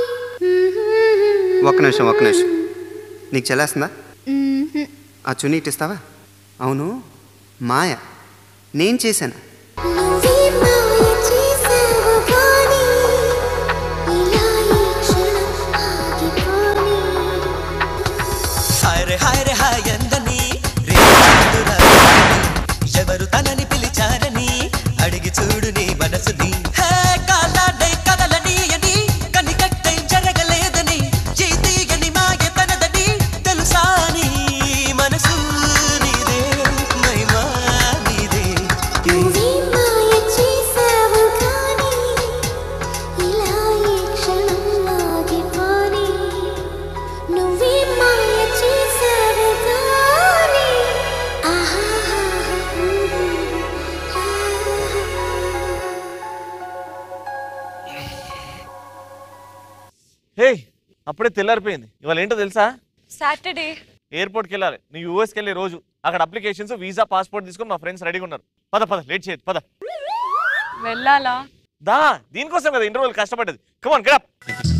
Speaker 1: ఒక్క నిమిషం ఒక్క నిమిషం నీకు చెల్లేస్తుందా ఆ చున్నీ ఇటు ఇస్తావా అవును మాయ నేను చేశాను
Speaker 2: నువ్వే మాయ చేసావు గాని ఇలా ఈ క్షణం ఆగిపోని
Speaker 13: హాయ్ హాయ్ హాయ్ అందని రేపురాని ఎవరు తనని పిలిచారని అడిగి చూడు నీ మనసుని హే కాలాడై కదలనీయని కనికట్టై జరగలేదని ఈ తీయని మాయ తనదని తెలుసా నీ మనసు నీదే మహిమా నీదే
Speaker 2: నువ్వే మాయ చేసావు గాని ఇలా ఈ క్షణం ఆగిపోని నువ్వే మాయ చేసావు గాని
Speaker 11: హే అప్పుడే తెల్లారిపోయింది ఇవాళ ఏంటో తెలుసా
Speaker 10: సాటర్డే
Speaker 11: ఎయిర్పోర్ట్కి వెళ్ళాలి నీ యూఎస్కి వెళ్ళే రోజు అక్కడ అప్లికేషన్స్ వీసా పాస్పోర్ట్ తీసుకొని మా ఫ్రెండ్స్ రెడీగా ఉన్నారు పద పద లేట్ చేయదు పద
Speaker 10: వెళ్ళాలా
Speaker 11: దా దీనికోసం కదా ఇన్ని రోజులు కష్టపడ్డది కమాన్ గడప్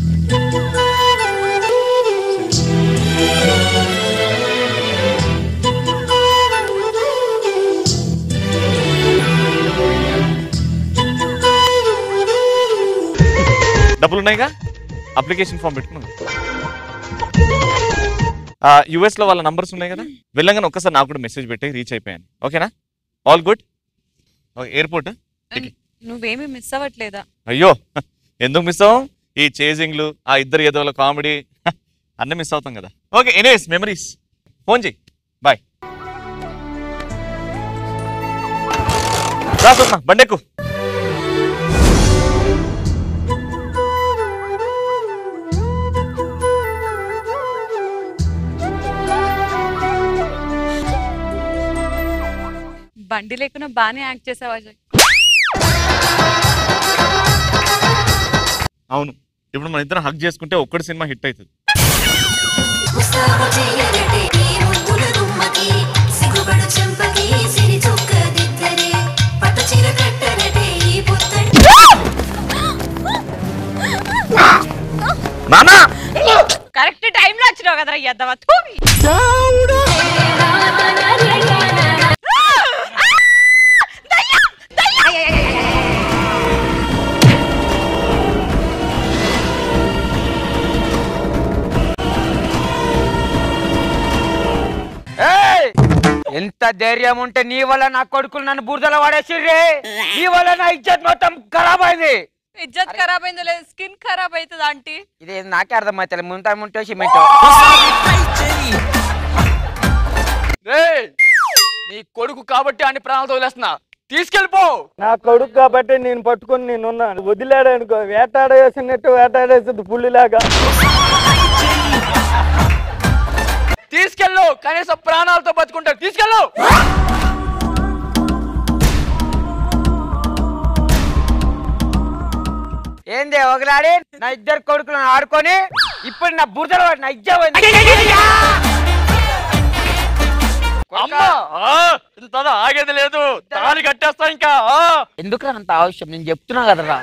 Speaker 11: డబ్బులు ఉన్నాయిగా అప్లికేషన్ ఫామ్ పెట్టుకున్నాం యుఎస్ లో వాళ్ళ నంబర్స్ ఉన్నాయి కదా వెళ్ళంగానే ఒక్కసారి నాకు కూడా మెసేజ్ పెట్టి రీచ్ అయిపోయాను ఓకేనా ఆల్ గుడ్ ఎయిర్పోర్ట్
Speaker 10: నువ్వేమీ మిస్ అవ్వట్లేదా
Speaker 11: అయ్యో ఎందుకు మిస్ అవ్వం ఈ చేజింగ్లు ఆ ఇద్దరు ఏదోల కామెడీ అన్నీ మిస్ అవుతాం కదా ఓకే ఎనీవేస్ మెమరీస్ ఫోన్ చెయ్యి బాయ్ రాసున్నా బండెక్కు
Speaker 10: బండి లేకుండా బాగానే యాక్ట్ చేసావా అజయ్
Speaker 11: అవును ఇప్పుడు మన ఇద్దరం హక్ చేసుకుంటే ఒక్కటి సినిమా హిట్ అవుతుంది
Speaker 2: ఉత్సాహ చేయరటే ఈ ముద్దుల గుమ్మకి సిగ్గుపడు చెంపకి సిరి చుక్క దిద్దరే పట్టు చీర కట్టరటే ఈ పుత్తడి
Speaker 11: నానా
Speaker 10: కరెక్ట్ టైంలో వచ్చినావు కదరా ఎద్దవా
Speaker 3: ఏయ్! ఎంత ధైర్యం ఉంటే నీ వల్ల నా కొడుకులు నన్ను బురదలో పడేసిర్రే నీ వల్ల నా ఇజ్జత్ మొత్తం ఖరాబ్ అయింది
Speaker 10: ఇజ్జత్ ఖరాబ్ అయిందో లేదు స్కిన్ ఖరాబ్ అవుతుంది ఆంటీ
Speaker 3: ఇది నాకే అర్థమవుతుంది ముంతా ముంటే సిమెంట్
Speaker 4: రేయ్, నీ కొడుకు కాబట్టి అన్ని ప్రాణాలతో వదిలేస్తున్నా తీసుకెళ్ళిపో
Speaker 6: నా కొడుకు కాబట్టి నేను పట్టుకొని నేను ఉన్నాను వదిలాడు అనుకో వేటాడేసినట్టు వేటాడేసింది పుల్లిలాగా
Speaker 4: తీసుకెళ్ళు కనీసం ప్రాణాలతో బతుకుంటారు తీసుకెళ్ళు
Speaker 3: ఏంది ఒకలాడి నా ఇద్దరు కొడుకులను ఆడుకొని ఇప్పుడు నా బురదలో పడి నా ఇజ్జ పోయింది.
Speaker 4: అమ్మా ఆ, ఇంత ఆగేది లేదు తాళి కట్టేస్తా ఇంకా ఆ.
Speaker 3: ఎందుకు అంత ఆవశ్యం నేను చెప్తున్నా కదరా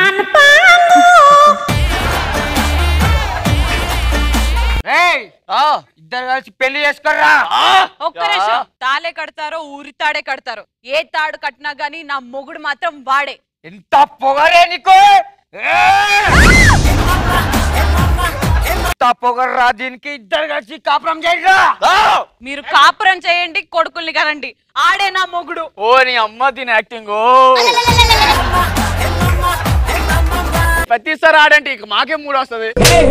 Speaker 3: ఏయ్! ఇద్దరు కలిసి పెళ్లి చేసుకోర్రా
Speaker 10: ఒక్క నిమిషం తాళే కడతారో ఊరి తాడే కడతారో ఏ తాడు కట్టినా గానీ నా మొగుడు మాత్రం వాడే
Speaker 3: ఎంత పొగరే నీకు ఎంత పొగర్రా దీనికి ఇద్దరు కలిసి కాపురం చేయరా
Speaker 10: మీరు కాపురం చేయండి కొడుకుల్ని కనండి ఆడే నా మొగుడు
Speaker 4: ఓ నీ అమ్మ దీని యాక్టింగ్ ఓ ప్రతిసారి ఆడంటే ఇక మాకే మూడు వస్తుంది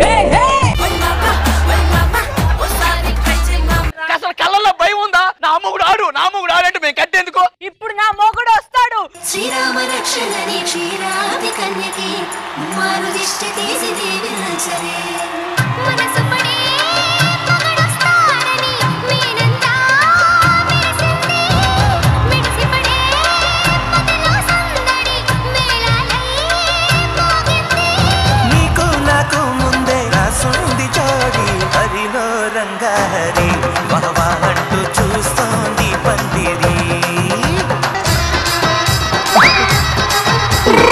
Speaker 4: అసలు కళ్ళల్లో భయం ఉందా నా అమ్మగుడు ఆడు నా అమ్మగుడు ఆడంటే మేము కట్టేందుకు
Speaker 10: ఇప్పుడు నా మొగుడు వస్తాడు
Speaker 2: శ్రీరామ రక్షణని క్షీరాది కన్యకి మారు దిష్టి తీసి దేవి నచరే మనసు పడే పొగడొస్తారని మీనంతా మెరిసింది. మెరిసిపడే మదిలో సందడి మేళాలై మోగింది.
Speaker 13: నీకు నాకు ముందే రాసుంది జోడి హరిలో రంగాహరి వహవా అంటూ చూస్తోంది పందిరి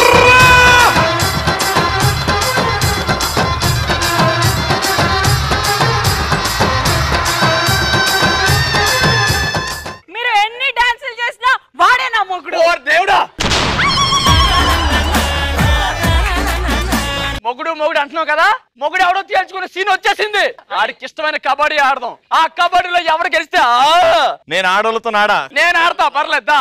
Speaker 4: అనుకున్నావు కదా మొగుడు ఎవడో తేల్చుకునే సీన్ వచ్చేసింది ఆడికి ఇష్టమైన కబడ్డీ ఆడదాం ఆ కబడ్డీలో ఎవరు గెలిస్తే ఆ!
Speaker 11: నేను ఆడోళ్ళతో నాడా
Speaker 4: నేను ఆడతా పర్లేదా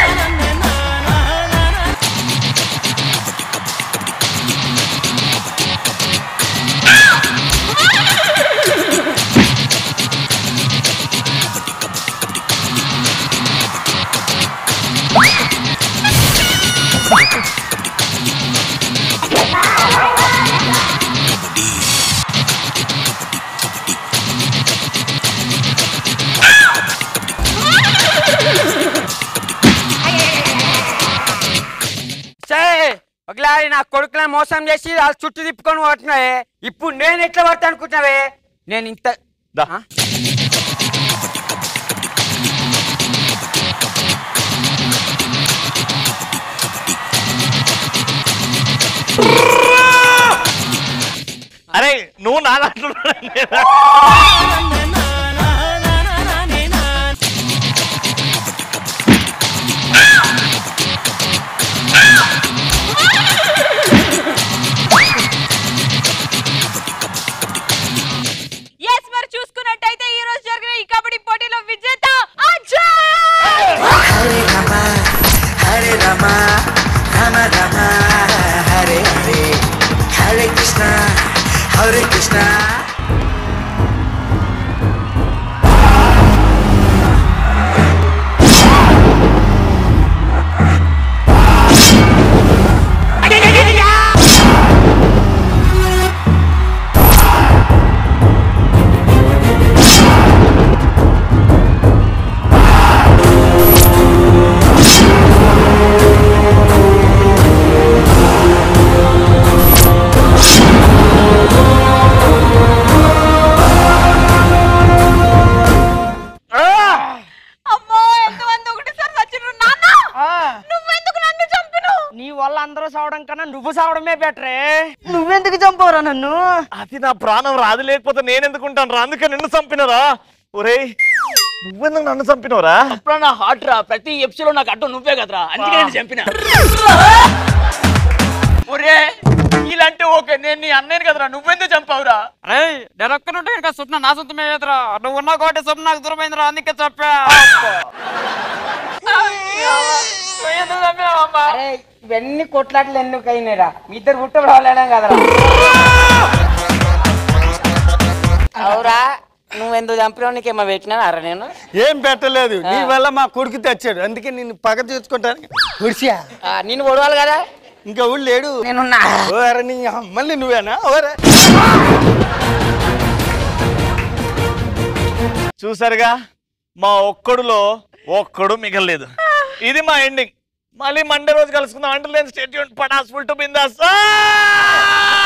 Speaker 3: సరే ఒకలారి నా కొడుకులను మోసం చేసి వాళ్ళు చుట్టూ తిప్పుకొని పోతున్నావే ఇప్పుడు నేను ఎట్లా పడతా అనుకుంటున్నావే నేను ఇంత ఆ?
Speaker 11: అరే నువ్వు నా దాంట్లో
Speaker 10: ఎస్ మరి చూసుకున్నట్టయితే ఈ రోజు జరిగిన ఈ కబడ్డీ పోటీలో విజేత అజయ్
Speaker 13: హరే రమ హరే రమ రమ రమ హరే హరే హరే కృష్ణ హరే కృష్ణ
Speaker 10: అమ్మో ఎంతమంది ఒకటిసారి సచ్చిర్రు నాన్న నువ్వెందుకు నన్ను చంపినావు
Speaker 6: నీ వల్ల అందరూ సావడం కన్నా నువ్వు సావడమే బెటరే నువ్వెందుకు చంపవరా నన్ను
Speaker 11: అది నా ప్రాణం రాదు లేకపోతే నేను ఎందుకుంటాను రా అందుకే నిన్ను చంపినరా ఒరేయ్ నువ్వెందుకు నన్ను చంపినవరా
Speaker 12: అప్పుడు నా హార్ట్ రా ప్రతి ఎపిసోడ్ నాకు అడ్డు నువ్వే కదరా అందుకే నేను చంపిన
Speaker 4: ఒరే ఇలాంటి ఓకే నేను నీ అన్నయ్యను కదరా నువ్వెందుకు చంపావురా
Speaker 9: అరే నేను ఒక్కనుంటే ఇంకా స్వప్న నా సొంతమే కదరా నువ్వు ఉన్న కోటి స్వప్న నాకు దూరమైందిరా అందుకే చెప్పా
Speaker 3: అరే ఇవన్నీ కొట్లాటలు ఎందుకు అయినాయిరా మీ ఇద్దరు పుట్టబడి వాళ్ళడం కదరా అవురా నువ్వు ఎందుకు చంపినావు నీకేమో పెట్టినా అరా నేను
Speaker 7: ఏం పెట్టలేదు నీ వల్ల మా కొడుకు తెచ్చాడు అందుకే నిన్ను పగ తీర్చుకుంటాను కుర్చా
Speaker 3: ఆ, నిన్ను కొడవాలి కదా
Speaker 7: ఇంకా ఊళ్ళు లేడు
Speaker 3: నేనున్నా
Speaker 7: ఓరే నీ మళ్ళీ నువ్వేనా ఓరే
Speaker 11: చూసారుగా మా ఒక్కడులో ఒక్కడు మిగలలేదు ఇది మా ఎండింగ్ మళ్ళీ మండే రోజు కలుసుకుందాం అంటే నేను స్టేట్ పడాస్ ఫుల్ టు బిందాస్